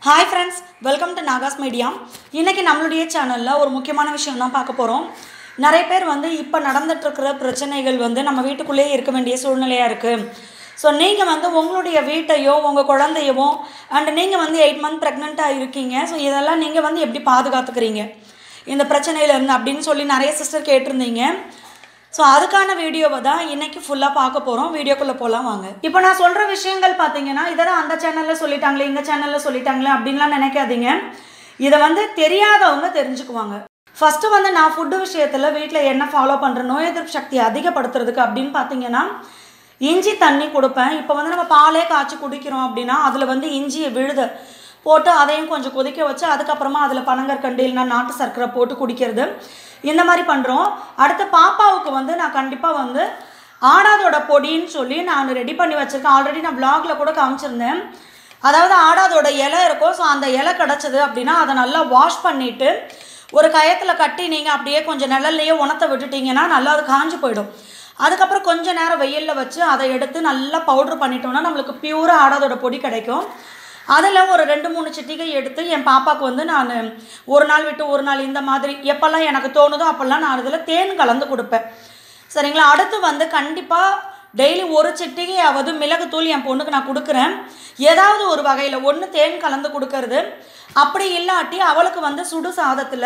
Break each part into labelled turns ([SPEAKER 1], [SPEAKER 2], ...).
[SPEAKER 1] hi friends welcome to Nagas media இன்றைக்கி நம்மளுடைய சேனலில் ஒரு முக்கியமான விஷயம் தான் பார்க்க போகிறோம் நிறைய பேர் வந்து இப்போ நடந்துட்டுருக்கிற பிரச்சனைகள் வந்து நம்ம வீட்டுக்குள்ளேயே இருக்க வேண்டிய சூழ்நிலையாக இருக்குது ஸோ நீங்கள் வந்து உங்களுடைய வீட்டையோ உங்கள் குழந்தையவோ அண்ட் நீங்கள் வந்து எயிட் மந்த் ப்ரெக்னெண்ட்டாக இருக்கீங்க ஸோ இதெல்லாம் நீங்கள் வந்து எப்படி பாதுகாத்துக்கிறீங்க இந்த பிரச்சனையிலேருந்து அப்படின்னு சொல்லி நிறைய சிஸ்டர் கேட்டிருந்தீங்க ஸோ அதுக்கான வீடியோவை தான் இன்னைக்கு ஃபுல்லாக பார்க்க போகிறோம் வீடியோக்குள்ளே போகலாம் வாங்க இப்போ நான் சொல்கிற விஷயங்கள் பார்த்தீங்கன்னா இதெல்லாம் அந்த சேனலில் சொல்லிட்டாங்களே இந்த சேனலில் சொல்லிட்டாங்களே அப்படின்லாம் நினைக்காதீங்க இதை வந்து தெரியாதவங்க தெரிஞ்சுக்குவாங்க ஃபஸ்ட்டு வந்து நான் ஃபுட்டு விஷயத்தில் வீட்டில் என்ன ஃபாலோ பண்ணுறேன் நோய் எதிர்ப்பு சக்தி அதிகப்படுத்துறதுக்கு அப்படின்னு பார்த்தீங்கன்னா இஞ்சி தண்ணி கொடுப்பேன் இப்போ வந்து நம்ம பாலே காய்ச்சி குடிக்கிறோம் அப்படின்னா அதில் வந்து இஞ்சியை விழுத போட்டு அதையும் கொஞ்சம் கொதிக்க வச்சு அதுக்கப்புறமா அதில் பனங்கற்கண்டு இல்லைனா நாட்டு சர்க்கரை போட்டு குடிக்கிறது இந்த மாதிரி பண்ணுறோம் அடுத்து பாப்பாவுக்கு வந்து நான் கண்டிப்பாக வந்து ஆடாதோட பொடின்னு சொல்லி நான் ரெடி பண்ணி வச்சுருக்கேன் ஆல்ரெடி நான் vlogல கூட காமிச்சிருந்தேன் அதாவது ஆடாதோட இலை இருக்கும் ஸோ அந்த இலை கிடச்சது அப்படின்னா அதை நல்லா வாஷ் பண்ணிவிட்டு ஒரு கயத்தில் கட்டி நீங்கள் அப்படியே கொஞ்சம் நிழல்லையே உணத்தை விட்டுட்டீங்கன்னா நல்லா அது காஞ்சு போயிடும் அதுக்கப்புறம் கொஞ்ச நேரம் வெயிலில் வச்சு அதை எடுத்து நல்லா பவுட்ரு பண்ணிட்டோம்னா நம்மளுக்கு பியூராக ஆடாதோட பொடி கிடைக்கும் அதில் ஒரு ரெண்டு மூணு சிட்டிகை எடுத்து என் பாப்பாவுக்கு வந்து நான் ஒரு நாள் விட்டு ஒரு நாள் இந்த மாதிரி எப்போல்லாம் எனக்கு தோணுதோ அப்போல்லாம் நான் அதில் தேன் கலந்து கொடுப்பேன் சரிங்களா அடுத்து வந்து கண்டிப்பாக டெய்லி ஒரு சிட்டிகையாவது மிளகுத்தூள் என் பொண்ணுக்கு நான் கொடுக்குறேன் ஏதாவது ஒரு வகையில் ஒன்று தேன் கலந்து கொடுக்கறது அப்படி இல்லாட்டி அவளுக்கு வந்து சுடு சாதத்தில்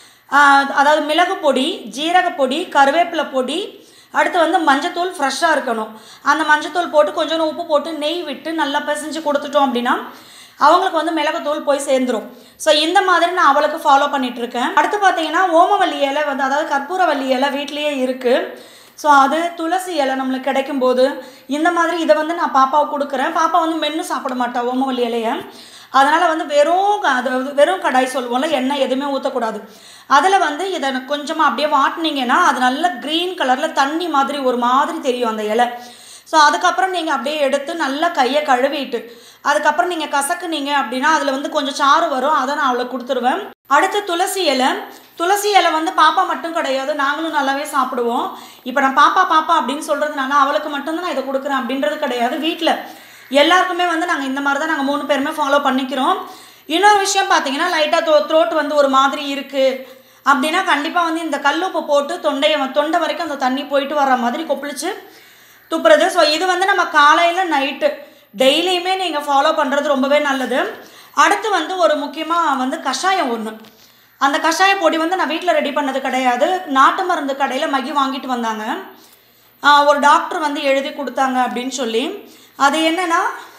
[SPEAKER 1] அதாவது மிளகு பொடி ஜீரக பொடி கருவேப்பிலை பொடி அடுத்து வந்து மஞ்சத்தூள் ஃப்ரெஷ்ஷாக இருக்கணும் அந்த மஞ்சத்தூள் போட்டு கொஞ்சோண்டு உப்பு போட்டு நெய் விட்டு நல்லா பிசைஞ்சு கொடுத்துட்டோம் அப்படின்னா அவங்களுக்கு வந்து மிளகுத்தூள் போய் சேர்ந்துரும் ஸோ இந்த மாதிரி நான் அவளுக்கு ஃபாலோ பண்ணிட்டு இருக்கேன் அடுத்து பார்த்தீங்கன்னா ஓமவல்லி இலை வந்து அதாவது கற்பூரவல்லி இலை வீட்லேயே இருக்குது ஸோ அது துளசி இலை நம்மளுக்கு கிடைக்கும் போது இந்த மாதிரி இதை வந்து நான் பாப்பாவுக்கு கொடுக்குறேன் பாப்பா வந்து மென்று சாப்பிட மாட்டா ஓமவல்லி இலையை அதனால் வந்து வெறும் க- அதாவது வெறும் கடாய் சொல்லுவோம்ல எண்ணெய் எதுவுமே ஊற்றக்கூடாது அதில் வந்து இதை கொஞ்சமாக அப்படியே வாட்டினீங்கன்னா அது நல்ல க்ரீன் கலரில் தண்ணி மாதிரி ஒரு மாதிரி தெரியும் அந்த இலை ஸோ அதுக்கப்புறம் நீங்கள் அப்படியே எடுத்து நல்லா கையை கழுவிட்டு அதுக்கப்புறம் நீங்கள் கசக்குனீங்க அப்படின்னா அதில் வந்து கொஞ்சம் சாறு வரும் அதை நான் அவளுக்கு கொடுத்துருவேன் அடுத்து துளசி இலை துளசி இலை வந்து பாப்பா மட்டும் கிடையாது நாங்களும் நல்லாவே சாப்பிடுவோம் இப்போ நான் பாப்பா பாப்பா அப்படின்னு சொல்கிறதுனால அவளுக்கு மட்டும்தான் நான் இதை கொடுக்குறேன் அப்படின்றது கிடையாது வீட்டில் எல்லாருக்குமே வந்து நாங்கள் இந்த மாதிரி தான் நாங்கள் மூணு பேருமே ஃபாலோ பண்ணிக்கிறோம் இன்னொரு விஷயம் பார்த்தீங்கன்னா லைட்டாக த்ரோ த்ரோட் வந்து ஒரு மாதிரி இருக்குது அப்படின்னா கண்டிப்பாக வந்து இந்த கல்லுப்பு போட்டு தொண்டையை தொண்டை வரைக்கும் அந்த தண்ணி போயிட்டு வர மாதிரி கொப்பளிச்சு துப்புறது ஸோ இது வந்து நம்ம காலையில் நைட்டு டெய்லியுமே நீங்கள் ஃபாலோ பண்ணுறது ரொம்பவே நல்லது அடுத்து வந்து ஒரு முக்கியமாக வந்து கஷாயம் ஒன்று அந்த கஷாய பொடி வந்து நான் வீட்டில் ரெடி பண்ணது கிடையாது நாட்டு மருந்து கடையில் மகி வாங்கிட்டு வந்தாங்க ஆஹ் ஒரு டாக்டர் வந்து எழுதி கொடுத்தாங்க அப்படின்னு சொல்லி அது என்னன்னா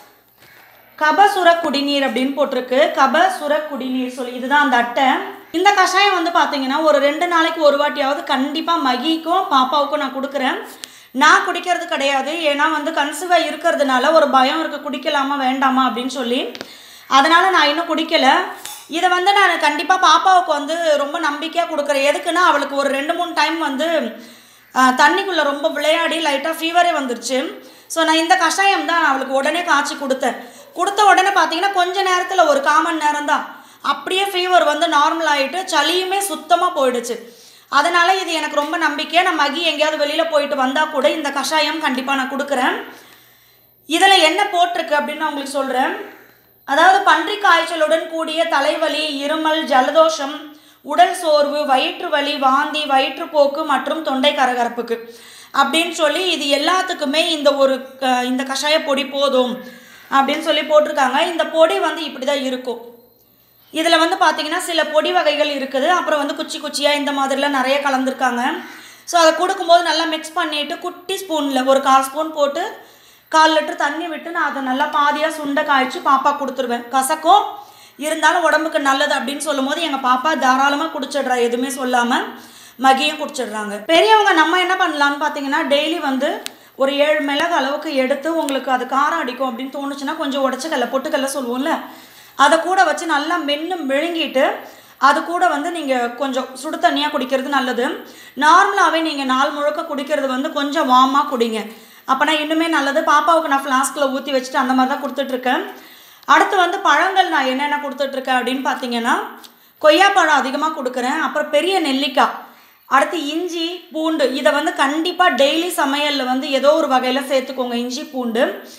[SPEAKER 1] கபசுர குடிநீர் அப்படின்னு போட்டிருக்கு கபசுர குடிநீர் சொல்லி இதுதான் அந்த அட்டை இந்த கஷாயம் வந்து பார்த்தீங்கன்னா ஒரு ரெண்டு நாளைக்கு ஒரு வாட்டியாவது கண்டிப்பாக மகிக்கும் பாப்பாவுக்கும் நான் கொடுக்குறேன் நான் குடிக்கிறது கிடையாது ஏன்னா வந்து கன்சீவாக இருக்கிறதுனால ஒரு பயம் இருக்குது குடிக்கலாமா வேண்டாமா அப்படின்னு சொல்லி அதனால் நான் இன்னும் குடிக்கலை இதை வந்து நான் கண்டிப்பாக பாப்பாவுக்கு வந்து ரொம்ப நம்பிக்கையாக கொடுக்குறேன் எதுக்குன்னா அவளுக்கு ஒரு ரெண்டு மூணு டைம் வந்து ஆஹ், தண்ணிக்குள்ளே ரொம்ப விளையாடி லைட்டாக ஃபீவரே வந்துருச்சு ஸோ நான் இந்த கஷாயம் தான் அவளுக்கு உடனே காய்ச்சி கொடுத்தேன் கொடுத்த உடனே பார்த்தீங்கன்னா கொஞ்ச நேரத்தில் ஒரு காமன் நேரம் தான் அப்படியே ஃபீவர் வந்து நார்மல் ஆகிட்டு சளியுமே சுத்தமாக போயிடுச்சு அதனால் இது எனக்கு ரொம்ப நம்பிக்கையாக நான் மகி எங்கேயாவது வெளியில் போயிட்டு வந்தால் கூட இந்த கஷாயம் கண்டிப்பாக நான் கொடுக்குறேன் இதில் என்ன போட்டிருக்கு அப்படின்னு நான் உங்களுக்கு சொல்கிறேன் அதாவது பன்றி காய்ச்சலுடன் கூடிய தலைவலி இருமல் ஜலதோஷம் உடல் சோர்வு வயிற்று வலி வாந்தி வயிற்றுப்போக்கு மற்றும் தொண்டை கரகரப்புக்கு அப்படின்னு சொல்லி இது எல்லாத்துக்குமே இந்த ஒரு க- இந்த கஷாய பொடி போதும் அப்படின்னு சொல்லி போட்டிருக்காங்க இந்த பொடி வந்து இப்படி தான் இருக்கும் இதில் வந்து பார்த்தீங்கன்னா சில பொடி வகைகள் இருக்குது அப்புறம் வந்து குச்சி குச்சியாக இந்த மாதிரிலாம் நிறைய கலந்துருக்காங்க ஸோ அதை கொடுக்கும்போது நல்லா மிக்ஸ் பண்ணிவிட்டு குட்டி ஸ்பூனில் ஒரு கால் ஸ்பூன் போட்டு கால் லிட்டர் தண்ணி விட்டு நான் அதை நல்லா பாதியாக சுண்டை காய்ச்சி பாப்பா கொடுத்துருவேன் கசக்கும் இருந்தாலும் உடம்புக்கு நல்லது அப்படின்னு சொல்லும்போது எங்கள் பாப்பா தாராளமாக குடிச்சிடுறா எதுவுமே சொல்லாமல் மகியும் குடிச்சிடுறாங்க பெரியவங்க நம்ம என்ன பண்ணலான்னு பார்த்தீங்கன்னா டெய்லி வந்து ஒரு ஏழு மிளகு அளவுக்கு எடுத்து உங்களுக்கு அது காரம் அடிக்கும் அப்படின்னு தோணுச்சுன்னா கொஞ்சம் உடச்சக்கல்ல பொட்டுக்கல்ல சொல்லுவோம்ல அதை கூட வச்சு நல்லா மென்று விழுங்கிட்டு அது கூட வந்து நீங்கள் கொஞ்சம் சுடு தண்ணியாக குடிக்கிறது நல்லது நார்மலாகவே நீங்கள் நாள் முழுக்க குடிக்கிறது வந்து கொஞ்சம் வார்மாக குடிங்க அப்போனா இன்னுமே நல்லது பாப்பாவுக்கு நான் ஃப்ளாஸ்கில் ஊற்றி வச்சுட்டு அந்த மாதிரி தான் கொடுத்துட்ருக்கேன் அடுத்து வந்து பழங்கள் நான் என்னென்ன கொடுத்துட்ருக்கேன் அப்படின்னு பார்த்தீங்கன்னா கொய்யாப்பழம் அதிகமாக கொடுக்குறேன் அப்புறம் பெரிய நெல்லிக்காய் அடுத்து இஞ்சி பூண்டு இதை வந்து கண்டிப்பாக டெய்லி சமையலில் வந்து ஏதோ ஒரு வகையில் சேர்த்துக்கோங்க இஞ்சி பூண்டு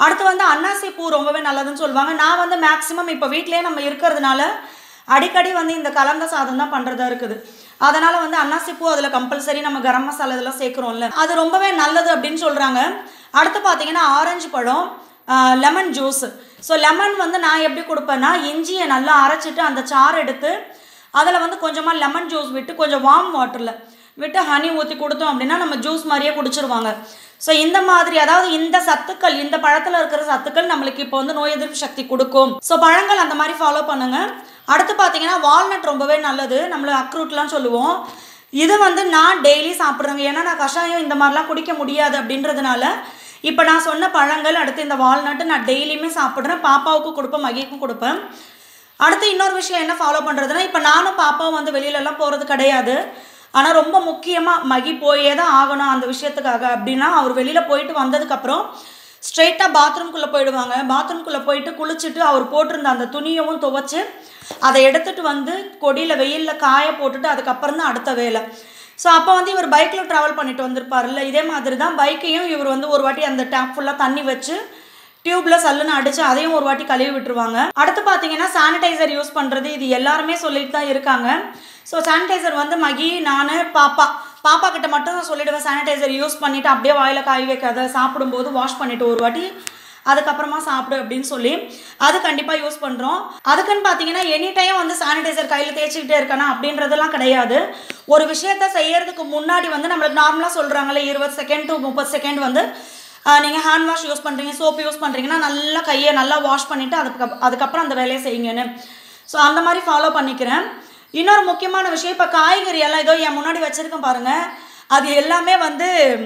[SPEAKER 1] அடுத்து வந்து அன்னாசி பூ ரொம்பவே நல்லதுன்னு சொல்லுவாங்க நான் வந்து மேக்ஸிமம் இப்போ வீட்டிலேயே நம்ம இருக்கிறதுனால அடிக்கடி வந்து இந்த கலந்த சாதம் தான் பண்ணுறதா இருக்குது அதனால் வந்து அன்னாசி பூ அதில் கம்பல்சரி நம்ம கரம் மசாலா இதெல்லாம் சேர்க்குறோம்ல அது ரொம்பவே நல்லது அப்படின்னு சொல்கிறாங்க அடுத்து பார்த்தீங்கன்னா ஆரஞ்சு பழம் லெமன் ஜூஸ் ஸோ லெமன் வந்து நான் எப்படி கொடுப்பேன்னா இஞ்சியை நல்லா அரைச்சிட்டு அந்த சாறு எடுத்து அதில் வந்து கொஞ்சமாக லெமன் ஜூஸ் விட்டு கொஞ்சம் வார்ம் வாட்டரில் விட்டு ஹனி ஊற்றி கொடுத்தோம் அப்படின்னா நம்ம ஜூஸ் மாதிரியே குடிச்சிருவாங்க ஸோ இந்த மாதிரி அதாவது இந்த சத்துக்கள் இந்த பழத்தில் இருக்கிற சத்துக்கள் நம்மளுக்கு இப்போ வந்து நோய் எதிர்ப்பு சக்தி கொடுக்கும் ஸோ பழங்கள் அந்த மாதிரி ஃபாலோ பண்ணுங்க அடுத்து பார்த்தீங்கன்னா வால்நட் ரொம்பவே நல்லது நம்மள அக்ரூட்லாம் சொல்லுவோம் இது வந்து நான் டெய்லி சாப்பிட்றேங்க ஏன்னா நான் கஷாயம் இந்த மாதிரிலாம் குடிக்க முடியாது அப்படின்றதுனால இப்போ நான் சொன்ன பழங்கள் அடுத்து இந்த வால்நட்டு நான் டெய்லியுமே சாப்பிட்றேன் பாப்பாவுக்கும் கொடுப்பேன் மகிக்கும் கொடுப்பேன் அடுத்து இன்னொரு விஷயம் என்ன ஃபாலோ பண்ணுறதுனா இப்போ நானும் பாப்பாவும் வந்து வெளியிலலாம் போகிறது கிடையாது ஆனால் ரொம்ப முக்கியமாக மகி போயே தான் ஆகணும் அந்த விஷயத்துக்காக அப்படின்னா அவர் வெளியில் போயிட்டு வந்ததுக்கப்புறம் ஸ்ட்ரெயிட்டாக பாத்ரூம்குள்ளே போயிடுவாங்க பாத்ரூம்குள்ளே போயிட்டு குளிச்சுட்டு அவர் போட்டிருந்த அந்த துணியவும் துவைச்சு அதை எடுத்துகிட்டு வந்து கொடியில் வெயிலில் காய போட்டுட்டு அதுக்கப்புறம் தான் அடுத்த வேலை ஸோ அப்போ வந்து இவர் பைக்கில் ட்ராவல் பண்ணிட்டு வந்திருப்பார்ல இதே மாதிரி தான் பைக்கையும் இவர் வந்து ஒரு வாட்டி அந்த டேப் ஃபுல்லாக தண்ணி வச்சு டியூப்ல சல்லுன்னு அடிச்சு அதையும் ஒரு வாட்டி கழுவி விட்டுருவாங்க அடுத்து பார்த்தீங்கன்னா சானிடைசர் யூஸ் பண்ணுறது இது எல்லாருமே சொல்லிட்டு தான் இருக்காங்க ஸோ சானிடைசர் வந்து மகி நான் பாப்பா பாப்பா கிட்ட மட்டும் நான் சொல்லிடுவேன் சானிடைசர் யூஸ் பண்ணிட்டு அப்படியே வாயில காய் வைக்காத சாப்பிடும்போது வாஷ் பண்ணிட்டு ஒரு வாட்டி அதுக்கப்புறமா சாப்பிடு அப்படின்னு சொல்லி அது கண்டிப்பாக யூஸ் பண்ணுறோம் அதுக்குன்னு பார்த்தீங்கன்னா எனி டைம் வந்து சானிடைசர் கையில் தேய்ச்சிக்கிட்டே இருக்கானா அப்படின்றதெல்லாம் கிடையாது ஒரு விஷயத்த செய்யறதுக்கு முன்னாடி வந்து நம்மளுக்கு நார்மலாக சொல்கிறாங்களே இருபது செகண்ட் டு முப்பது செகண்ட் வந்து நீங்கள் ஹேண்ட் வாஷ் யூஸ் பண்ணுறீங்க சோப் யூஸ் பண்ணுறீங்கன்னா நல்லா கையை நல்லா வாஷ் பண்ணிவிட்டு அதுக்கு அதுக்கப்புறம் அந்த வேலையை செய்யுங்கன்னு ஸோ அந்த மாதிரி ஃபாலோ பண்ணிக்கிறேன் இன்னொரு முக்கியமான விஷயம் இப்போ காய்கறி எல்லாம் ஏதோ என் முன்னாடி வச்சுருக்கேன் பாருங்கள் அது எல்லாமே வந்து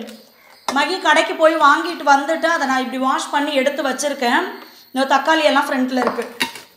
[SPEAKER 1] மகி கடைக்கு போய் வாங்கிட்டு வந்துட்டு அதை நான் இப்படி வாஷ் பண்ணி எடுத்து வச்சுருக்கேன் இந்த தக்காளி எல்லாம் ஃப்ரண்ட்டில் இருக்குது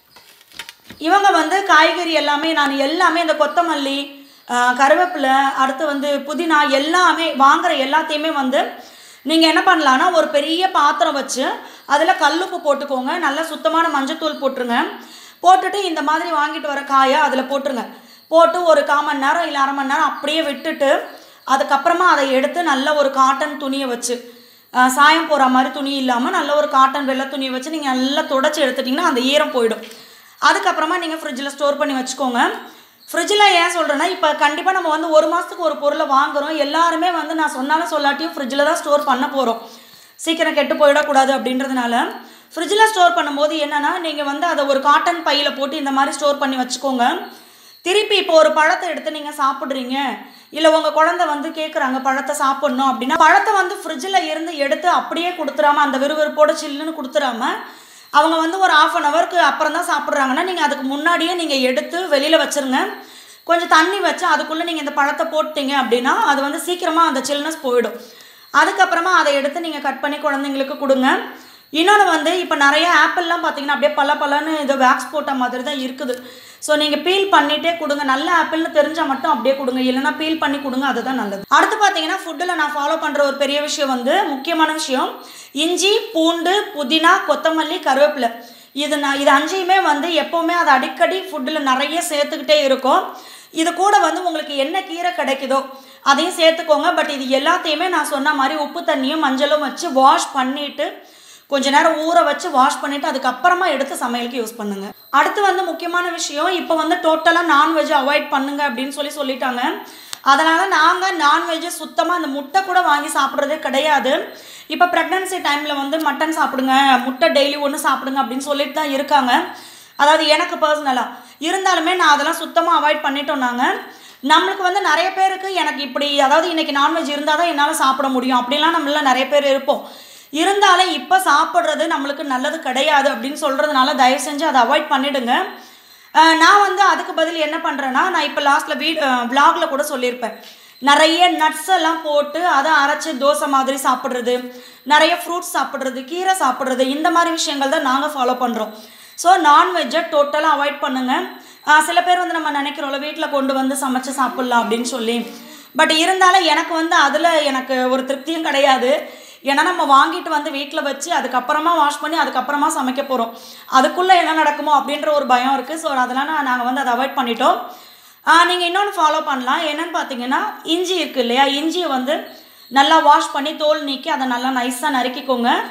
[SPEAKER 1] இவங்க வந்து காய்கறி எல்லாமே நான் எல்லாமே இந்த கொத்தமல்லி ஆஹ், கருவேப்பிலை அடுத்து வந்து புதினா எல்லாமே வாங்குற எல்லாத்தையுமே வந்து நீங்கள் என்ன பண்ணலான்னா ஒரு பெரிய பாத்திரம் வச்சு அதில் கல்லுப்பு போட்டுக்கோங்க நல்லா சுத்தமான மஞ்சத்தூள் போட்டுருங்க போட்டுட்டு இந்த மாதிரி வாங்கிட்டு வர காயை அதில் போட்டுருங்க போட்டு ஒரு கால் மணி நேரம் இல்லை அரை மணி நேரம் அப்படியே விட்டுட்டு அதுக்கப்புறமா அதை எடுத்து நல்ல ஒரு காட்டன் துணியை வச்சு ஆஹ், சாயம் போகிற மாதிரி துணி இல்லாமல் நல்ல ஒரு காட்டன் வெள்ளை துணியை வச்சு நீங்கள் நல்லா தொடச்சி எடுத்துட்டிங்கன்னா அந்த ஈரம் போயிடும் அதுக்கப்புறமா நீங்கள் ஃப்ரிட்ஜில் ஸ்டோர் பண்ணி வச்சுக்கோங்க ஃப்ரிட்ஜில் ஏன் சொல்கிறேன்னா இப்போ கண்டிப்பாக நம்ம வந்து ஒரு மாதத்துக்கு ஒரு பொருளை வாங்குறோம் எல்லாருமே வந்து நான் சொன்னாலும் சொல்லாட்டியும் ஃப்ரிட்ஜில் தான் ஸ்டோர் பண்ண போகிறோம் சீக்கிரம் கெட்டு போயிடக்கூடாது அப்படின்றதுனால ஃப்ரிட்ஜில் ஸ்டோர் பண்ணும்போது என்னென்னா நீங்கள் வந்து அதை ஒரு காட்டன் பையில் போட்டு இந்த மாதிரி ஸ்டோர் பண்ணி வச்சுக்கோங்க திருப்பி இப்போ ஒரு பழத்தை எடுத்து நீங்கள் சாப்பிட்றீங்க இல்லை உங்கள் குழந்தை வந்து கேட்குறாங்க பழத்தை சாப்பிட்ணும் அப்படின்னா பழத்தை வந்து ஃப்ரிட்ஜில் இருந்து எடுத்து அப்படியே கொடுத்துறாம அந்த விறுவிறுப்போட சில்லுன்னு கொடுத்துறாம அவங்க வந்து ஒரு ஆஃப் அன் ஹவருக்கு அப்புறம் தான் சாப்பிட்றாங்கன்னா நீங்கள் அதுக்கு முன்னாடியே நீங்கள் எடுத்து வெளியில் வச்சுருங்க கொஞ்சம் தண்ணி வச்சு அதுக்குள்ளே நீங்கள் இந்த பழத்தை போட்டீங்க அப்படின்னா அது வந்து சீக்கிரமாக அந்த சில்னஸ் போயிடும் அதுக்கப்புறமா அதை எடுத்து நீங்கள் கட் பண்ணி குழந்தைங்களுக்கு கொடுங்க இன்னொன்று வந்து இப்போ நிறைய ஆப்பிள்லாம் பார்த்தீங்கன்னா அப்படியே பல பலன்னு இது வேக்ஸ் போட்ட மாதிரி தான் இருக்குது ஸோ நீங்கள் பீல் பண்ணிட்டே கொடுங்க நல்ல ஆப்பிள்னு தெரிஞ்சால் மட்டும் அப்படியே கொடுங்க இல்லைன்னா பீல் பண்ணி கொடுங்க அதுதான் நல்லது அடுத்து பார்த்தீங்கன்னா ஃபுட்டில் நான் ஃபாலோ பண்ணுற ஒரு பெரிய விஷயம் வந்து முக்கியமான விஷயம் இஞ்சி பூண்டு புதினா கொத்தமல்லி கருவேப்பிலை இது நான் இது அஞ்சையுமே வந்து எப்போவுமே அது அடிக்கடி ஃபுட்டில் நிறைய சேர்த்துக்கிட்டே இருக்கும் இது கூட வந்து உங்களுக்கு என்ன கீரை கிடைக்குதோ அதையும் சேர்த்துக்கோங்க பட் இது எல்லாத்தையுமே நான் சொன்ன மாதிரி உப்பு தண்ணியும் மஞ்சளும் வச்சு வாஷ் பண்ணிவிட்டு கொஞ்ச நேரம் ஊற வச்சு வாஷ் பண்ணிவிட்டு அதுக்கப்புறமா எடுத்து சமையலுக்கு யூஸ் பண்ணுங்க அடுத்து வந்து முக்கியமான விஷயம் இப்போ வந்து டோட்டலாக நான்வெஜ் அவாய்ட் பண்ணுங்க அப்படின்னு சொல்லி சொல்லிட்டாங்க அதனால் நாங்கள் நான்வெஜ்ஜை சுத்தமாக அந்த முட்டை கூட வாங்கி சாப்பிட்றதே கிடையாது இப்போ ப்ரெக்னன்சி டைமில் வந்து மட்டன் சாப்பிடுங்க முட்டை டெய்லி ஒன்று சாப்பிடுங்க அப்படின்னு சொல்லிட்டு தான் இருக்காங்க அதாவது எனக்கு பர்சனலாக இருந்தாலுமே நான் அதெல்லாம் சுத்தமாக அவாய்ட் பண்ணிட்டோம் நாங்கள் நம்மளுக்கு வந்து நிறைய பேருக்கு எனக்கு இப்படி அதாவது இன்னைக்கு நான்வெஜ் இருந்தால் தான் என்னால் சாப்பிட முடியும் அப்படிலாம் நம்மள நிறைய பேர் இருப்போம் இருந்தாலும் இப்போ சாப்பிட்றது நம்மளுக்கு நல்லது கிடையாது அப்படின்னு சொல்கிறதுனால தயவு செஞ்சு அதை அவாய்ட் பண்ணிடுங்க அஹ் நான் வந்து அதுக்கு பதில் என்ன பண்ணுறேன்னா நான் இப்போ லாஸ்ட்டில் வீ vlogல கூட சொல்லியிருப்பேன் நிறைய நட்ஸ் எல்லாம் போட்டு அதை அரைச்சி தோசை மாதிரி சாப்பிட்றது நிறைய ஃப்ரூட்ஸ் சாப்பிட்றது கீரை சாப்பிட்றது இந்த மாதிரி விஷயங்கள் தான் நாங்கள் ஃபாலோ பண்ணுறோம் ஸோ நான்வெஜ்ஜை டோட்டலாக அவாய்ட் பண்ணுங்கள் சில பேர் வந்து நம்ம நினைக்கிறோம்ல வீட்டில் கொண்டு வந்து சமைச்சு சாப்பிட்லாம் அப்படின்னு சொல்லி பட் இருந்தாலும் எனக்கு வந்து அதில் எனக்கு ஒரு திருப்தியும் கிடையாது ஏன்னா நம்ம வாங்கிட்டு வந்து வீட்டில் வச்சு அதுக்கப்புறமா வாஷ் பண்ணி அதுக்கப்புறமா சமைக்க போகிறோம் அதுக்குள்ளே என்ன நடக்குமோ அப்படின்ற ஒரு பயம் இருக்குது ஸோ அதெல்லாம் நாங்கள் வந்து அதை அவாய்ட் பண்ணிட்டோம் நீங்கள் இன்னொன்று ஃபாலோ பண்ணலாம் என்னன்னு பார்த்தீங்கன்னா இஞ்சி இருக்குது இல்லையா இஞ்சியை வந்து நல்லா வாஷ் பண்ணி தோல் நீக்கி அதை நல்லா நைஸாக நறுக்கிக்கோங்க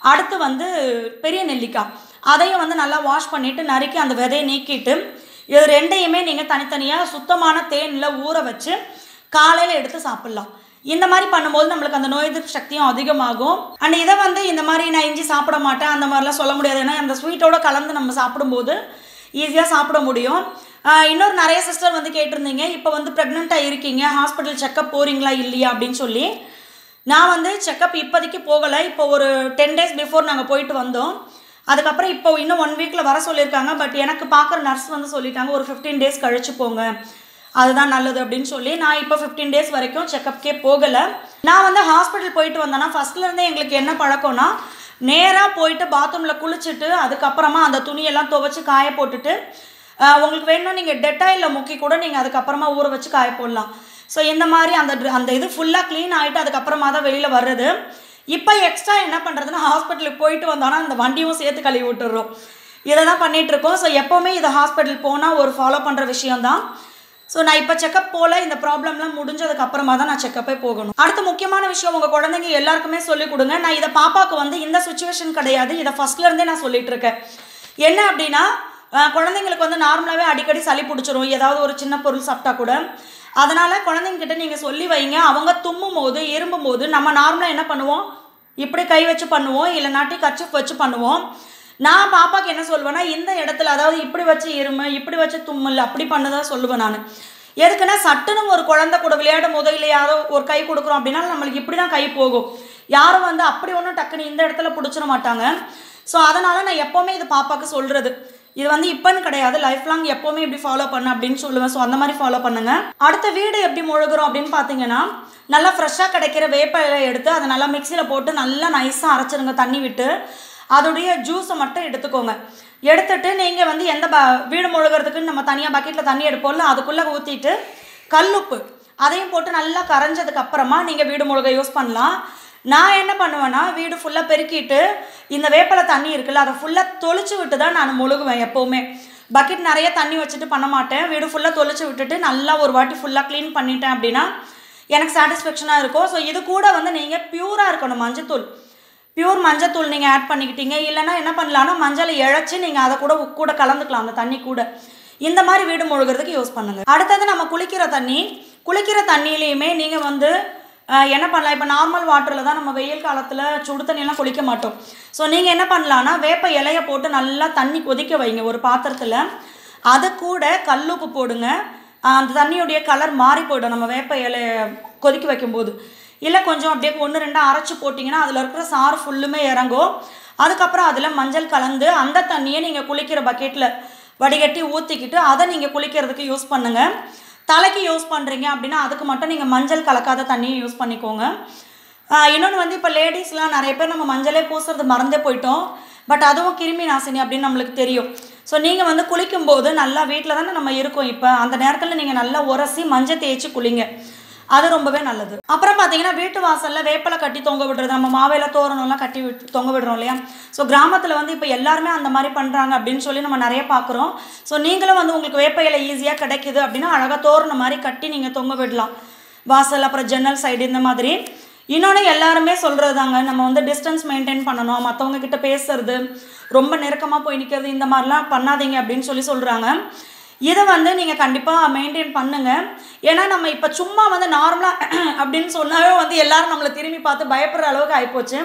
[SPEAKER 1] அடுத்து வந்து பெரிய நெல்லிக்காய் அதையும் வந்து நல்லா வாஷ் பண்ணிவிட்டு நறுக்கி அந்த விதையை நீக்கிட்டு இது ரெண்டையுமே நீங்கள் தனித்தனியாக சுத்தமான தேனில் ஊற வச்சு காலையில் எடுத்து சாப்பிட்லாம் இந்த மாதிரி பண்ணும்போது நம்மளுக்கு அந்த நோய் எதிர்ப்பு சக்தியும் அதிகமாகும் அண்ட் இதை வந்து இந்த மாதிரி நான் இஞ்சி சாப்பிட மாட்டேன் அந்த மாதிரிலாம் சொல்ல முடியாது ஏன்னா அந்த ஸ்வீட்டோட கலந்து நம்ம சாப்பிடும்போது ஈஸியாக சாப்பிட முடியும் ஆஹ் இன்னொரு நிறைய சிஸ்டர் வந்து கேட்டிருந்தீங்க இப்போ வந்து ப்ரெக்னெண்ட்டாக இருக்கீங்க ஹாஸ்பிட்டல் செக்கப் போகிறீங்களா இல்லையா அப்படின்னு சொல்லி நான் வந்து செக்கப் இப்போதைக்கு போகலை இப்போ ஒரு டென் டேஸ் பிஃபோர் நாங்கள் போயிட்டு வந்தோம் அதுக்கப்புறம் இப்போ இன்னும் ஒன் வீக்கில் வர சொல்லியிருக்காங்க பட் எனக்கு பார்க்குற நர்ஸ் வந்து சொல்லிட்டாங்க ஒரு ஃபிஃப்டீன் டேஸ் கழிச்சு போங்க அதுதான் நல்லது அப்படின்னு சொல்லி நான் இப்போ ஃபிஃப்டீன் டேஸ் வரைக்கும் செக்கப்க்கே போகலை நான் வந்து ஹாஸ்பிட்டல் போயிட்டு வந்தேன்னா ஃபஸ்ட்லேருந்தே எங்களுக்கு என்ன பழக்கம்னா நேராக போயிட்டு பாத்ரூமில் குளிச்சுட்டு அதுக்கப்புறமா அந்த துணியெல்லாம் துவைச்சி காய போட்டுட்டு ஆஹ் உங்களுக்கு வேணும்னா நீங்கள் டெட்டாயில் முக்கி கூட நீங்கள் அதுக்கப்புறமா ஊற வச்சு காய போடலாம் ஸோ இந்த மாதிரி அந்த dr- அந்த இது ஃபுல்லாக க்ளீன் ஆகிட்டு அதுக்கப்புறமா தான் வெளியில் வர்றது இப்போ எக்ஸ்ட்ரா என்ன பண்ணுறதுன்னா ஹாஸ்பிட்டலுக்கு போயிட்டு வந்தோன்னா அந்த வண்டியும் சேர்த்து கழுவி விட்டுறோம் இதை தான் பண்ணிட்டு இருக்கோம் ஸோ எப்போவுமே இது ஹாஸ்பிட்டல் போனால் ஒரு ஃபாலோ பண்ணுற விஷயம்தான் ஸோ நான் இப்போ செக்கப் போல இந்த ப்ராப்ளம்லாம் முடிஞ்சதுக்கு அப்புறமா தான் நான் செக்கப்பே போகணும் அடுத்த முக்கியமான விஷயம் உங்கள் குழந்தைங்க எல்லாருக்குமே சொல்லிக் கொடுங்க நான் இதை பாப்பாவுக்கு வந்து இந்த சுச்சுவேஷன் கிடையாது இதை ஃபர்ஸ்ட்ல இருந்தே நான் சொல்லிட்டு இருக்கேன் என்ன அப்படின்னா அஹ், குழந்தைங்களுக்கு வந்து நார்மலாகவே அடிக்கடி சளி பிடிச்சிரும் ஏதாவது ஒரு சின்ன பொருள் சாப்பிட்டா கூட அதனால் குழந்தைங்கிட்ட நீங்கள் சொல்லி வைங்க அவங்க தும்மும் போது இரும்பும் போது நம்ம நார்மலாக என்ன பண்ணுவோம் இப்படி கை வச்சு பண்ணுவோம் இல்லைனாட்டி கச்சிப் வச்சு பண்ணுவோம் நான் பாப்பாக்கு என்ன சொல்லுவேன்னா இந்த இடத்துல அதாவது இப்படி வச்சு இருமு இப்படி வச்சு தும்மல் அப்படி பண்ணதான் சொல்லுவேன் நான் எதுக்குன்னா சட்டுன்னு ஒரு குழந்தை கூட விளையாடும் போதோ இல்லை யாரோ ஒரு கை கொடுக்குறோம் அப்படின்னா நம்மளுக்கு இப்படி தான் கை போகும் யாரும் வந்து அப்படி ஒன்றும் டக்குன்னு இந்த இடத்துல பிடிச்சிட மாட்டாங்க ஸோ அதனால் நான் எப்போவுமே இது பாப்பாக்கு சொல்கிறது இது வந்து இப்போன்னு கிடையாது லைஃப் லாங் எப்போவுமே இப்படி ஃபாலோ பண்ணு அப்படின்னு சொல்லுவேன் ஸோ அந்த மாதிரி ஃபாலோ பண்ணுங்க அடுத்த வீடு எப்படி முழுகிறோம் அப்படின்னு பார்த்தீங்கன்னா நல்லா ஃப்ரெஷ்ஷாக கிடைக்கிற வேப்ப இலையை எடுத்து அதை நல்லா மிக்சியில் போட்டு நல்லா நைஸாக அரைச்சிருங்க தண்ணி விட்டு அதோடைய ஜூஸை மட்டும் எடுத்துக்கோங்க எடுத்துட்டு நீங்கள் வந்து எந்த ப வீடு முழுகிறதுக்குன்னு நம்ம தனியாக பக்கெட்டில் தண்ணி எடுப்போம்ல அதுக்குள்ளே ஊற்றிட்டு கல்லுப்பு அதையும் போட்டு நல்லா கரைஞ்சதுக்கு அப்புறமா நீங்கள் வீடு முழுக யூஸ் பண்ணலாம் நான் என்ன பண்ணுவேன்னா வீடு ஃபுல்லாக பெருக்கிட்டு இந்த வேப்பிலை தண்ணி இருக்குல்ல அதை ஃபுல்லாக தொளிச்சு விட்டு தான் நான் முழுகுவேன் எப்போவுமே பக்கெட் நிறைய தண்ணி வச்சுட்டு பண்ண மாட்டேன் வீடு ஃபுல்லாக தொளிச்சு விட்டுட்டு நல்லா ஒரு வாட்டி ஃபுல்லாக க்ளீன் பண்ணிட்டேன் அப்படின்னா எனக்கு சாட்டிஸ்ஃபேக்ஷனாக இருக்கும் ஸோ இது கூட வந்து நீங்கள் பியூராக இருக்கணும் மஞ்சத்தூள் பியூர் மஞ்சத்தூள் நீங்கள் ஆட் பண்ணிக்கிட்டீங்க இல்லைன்னா என்ன பண்ணலாம்னா மஞ்சளை இழைச்சி நீங்கள் அதை கூட உப்பு கூட கலந்துக்கலாம் அந்த தண்ணி கூட இந்த மாதிரி வீடு முழுகிறதுக்கு யூஸ் பண்ணுங்க அடுத்தது நம்ம குளிக்கிற தண்ணி குளிக்கிற தண்ணியிலையுமே நீங்கள் வந்து அஹ், என்ன பண்ணலாம் இப்போ நார்மல் வாட்டரில் தான் நம்ம வெயில் காலத்தில் சுடு தண்ணியெல்லாம் குளிக்க மாட்டோம் ஸோ நீங்கள் என்ன பண்ணலான்னா வேப்ப இலைய போட்டு நல்லா தண்ணி கொதிக்க வைங்க ஒரு பாத்திரத்தில் அது கூட கல்லுப்பு போடுங்க அஹ், அந்த தண்ணியுடைய கலர் மாறி போயிடும் நம்ம வேப்ப இலைய கொதிக்க வைக்கும்போது இல்லை கொஞ்சம் அப்படியே ஒன்று ரெண்டாக அரைச்சி போட்டிங்கன்னா அதில் இருக்கிற சாறு ஃபுல்லுமே இறங்கும் அதுக்கப்புறம் அதில் மஞ்சள் கலந்து அந்த தண்ணியை நீங்கள் குளிக்கிற பக்கெட்டில் வடிகட்டி ஊற்றிக்கிட்டு அதை நீங்கள் குளிக்கிறதுக்கு யூஸ் பண்ணுங்கள் தலைக்கு யூஸ் பண்ணுறீங்க அப்படின்னா அதுக்கு மட்டும் நீங்கள் மஞ்சள் கலக்காத தண்ணியை யூஸ் பண்ணிக்கோங்க இன்னொன்று வந்து இப்போ லேடிஸ்லாம் நிறைய பேர் நம்ம மஞ்சளே பூசுறது மறந்தே போயிட்டோம் பட் அதுவும் கிருமி நாசினி அப்படின்னு நம்மளுக்கு தெரியும் ஸோ நீங்கள் வந்து குளிக்கும்போது நல்லா வீட்டில் தானே நம்ம இருக்கோம் இப்போ அந்த நேரத்தில் நீங்கள் நல்லா உரசி மஞ்சள் தேய்ச்சி குளிங்க அது ரொம்பவே நல்லது அப்புறம் பார்த்தீங்கன்னா வீட்டு வாசல்ல வேப்பிலை கட்டி தொங்க விடுறது நம்ம மாவேல தோரணம்லாம் கட்டி விட்டு தொங்க விடுறோம் இல்லையா ஸோ கிராமத்தில் வந்து இப்போ எல்லாருமே அந்த மாதிரி பண்ணுறாங்க அப்படின்னு சொல்லி நம்ம நிறைய பார்க்குறோம் ஸோ நீங்களும் வந்து உங்களுக்கு வேப்ப இலை ஈஸியாக கிடைக்குது அப்படின்னா அழகாக தோரணம் மாதிரி கட்டி நீங்கள் தொங்க விடலாம் வாசல் அப்புறம் ஜன்னல் சைடு இந்த மாதிரி இன்னொன்று எல்லாருமே சொல்கிறது தாங்க நம்ம வந்து டிஸ்டன்ஸ் மெயின்டைன் பண்ணணும் மற்றவங்க கிட்ட பேசுறது ரொம்ப நெருக்கமாக போய் நிற்கிறது இந்த மாதிரிலாம் பண்ணாதீங்க அப்படின்னு சொல்லி சொல்கிறாங்க இதை வந்து நீங்கள் கண்டிப்பாக மெயின்டைன் பண்ணுங்க ஏன்னா நம்ம இப்போ சும்மா வந்து நார்மலாக அப்படின்னு சொன்னாவே வந்து எல்லாரும் நம்மளை திரும்பி பார்த்து பயப்படுற அளவுக்கு ஆகிப்போச்சு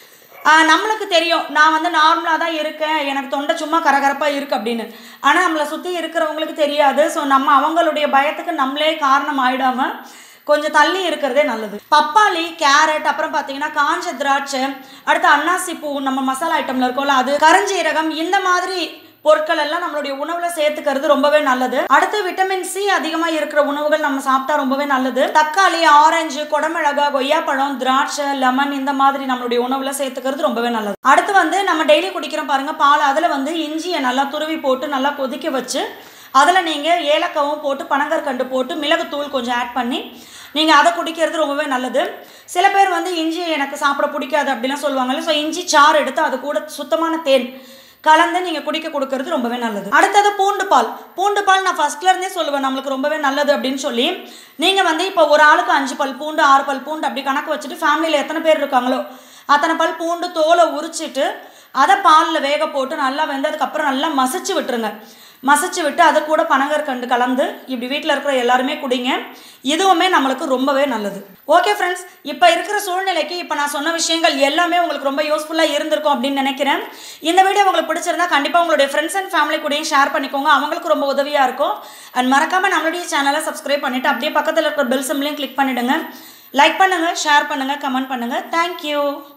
[SPEAKER 1] ஆஹ் நம்மளுக்கு தெரியும் நான் வந்து நார்மலாக தான் இருக்கேன் எனக்கு தொண்டை சும்மா கரகரப்பாக இருக்குது அப்படின்னு ஆனால் நம்மளை சுற்றி இருக்கிறவங்களுக்கு தெரியாது ஸோ நம்ம அவங்களுடைய பயத்துக்கு நம்மளே காரணம் ஆயிடாம கொஞ்சம் தள்ளி இருக்கிறதே நல்லது பப்பாளி கேரட் அப்புறம் பார்த்தீங்கன்னா காஞ்ச திராட்சை அடுத்து அன்னாசி பூ நம்ம மசாலா ஐட்டம்ல இருக்கோம்ல அது கருஞ்சீரகம் இந்த மாதிரி பொருட்கள் எல்லாம் நம்மளுடைய உணவுல சேர்த்துக்கிறது ரொம்பவே நல்லது அடுத்து விட்டமின் சி அதிகமா இருக்கிற உணவுகள் நம்ம சாப்பிட்டா ரொம்பவே நல்லது தக்காளி ஆரஞ்சு குடமிளகா கொய்யாப்பழம் திராட்சை லெமன் இந்த மாதிரி நம்மளுடைய உணவுல சேர்த்துக்கிறது ரொம்பவே நல்லது அடுத்து வந்து நம்ம டெய்லி குடிக்கிறோம் பாருங்க பால் அதுல வந்து இஞ்சியை நல்லா துருவி போட்டு நல்லா கொதிக்க வச்சு அதில் நீங்கள் ஏலக்காவும் போட்டு பனங்கற்கண்டு போட்டு மிளகுத்தூள் கொஞ்சம் ஆட் பண்ணி நீங்கள் அதை குடிக்கிறது ரொம்பவே நல்லது சில பேர் வந்து இஞ்சி எனக்கு சாப்பிட பிடிக்காது அப்படிலாம் சொல்லுவாங்கல்ல ஸோ இஞ்சி சாறு எடுத்து அது கூட சுத்தமான தேன் கலந்து நீங்கள் குடிக்க கொடுக்கறது ரொம்பவே நல்லது அடுத்தது பூண்டு பால் பூண்டு பால் நான் ஃபர்ஸ்ட்ல இருந்தே சொல்லுவேன் நம்மளுக்கு ரொம்பவே நல்லது அப்படின்னு சொல்லி நீங்கள் வந்து இப்போ ஒரு ஆளுக்கு அஞ்சு பல் பூண்டு ஆறு பல் பூண்டு அப்படி கணக்கு வச்சுட்டு ஃபேமிலியில் எத்தனை பேர் இருக்காங்களோ அத்தனை பல் பூண்டு தோலை உரிச்சிட்டு அதை பாலில் வேக போட்டு நல்லா வெந்ததுக்கப்புறம் நல்லா மசிச்சு விட்டுருங்க மசிச்சு விட்டு அது கூட பனங்கற்கண்டு கலந்து இப்படி வீட்டில் இருக்கிற எல்லாருமே குடிங்க இதுவுமே நம்மளுக்கு ரொம்பவே நல்லது ஓகே ஃப்ரெண்ட்ஸ் இப்போ இருக்கிற சூழ்நிலைக்கு இப்போ நான் சொன்ன விஷயங்கள் எல்லாமே உங்களுக்கு ரொம்ப யூஸ்ஃபுல்லாக இருந்திருக்கும் அப்படின்னு நினைக்கிறேன் இந்த வீடியோ உங்களுக்கு பிடிச்சிருந்தா கண்டிப்பாக உங்களுடைய ஃப்ரெண்ட்ஸ் அண்ட் ஃபேமிலி கூடயும் ஷேர் பண்ணிக்கோங்க அவங்களுக்கு ரொம்ப உதவியாக இருக்கும் அண்ட் மறக்காமல் நம்மளுடைய சேனலை சப்ஸ்கிரைப் பண்ணிவிட்டு அப்படியே பக்கத்தில் இருக்கிற பெல் சிம்லையும் கிளிக் பண்ணிவிடுங்க லைக் பண்ணுங்கள் ஷேர் பண்ணுங்கள் கமெண்ட் பண்ணுங்கள் தேங்க்யூ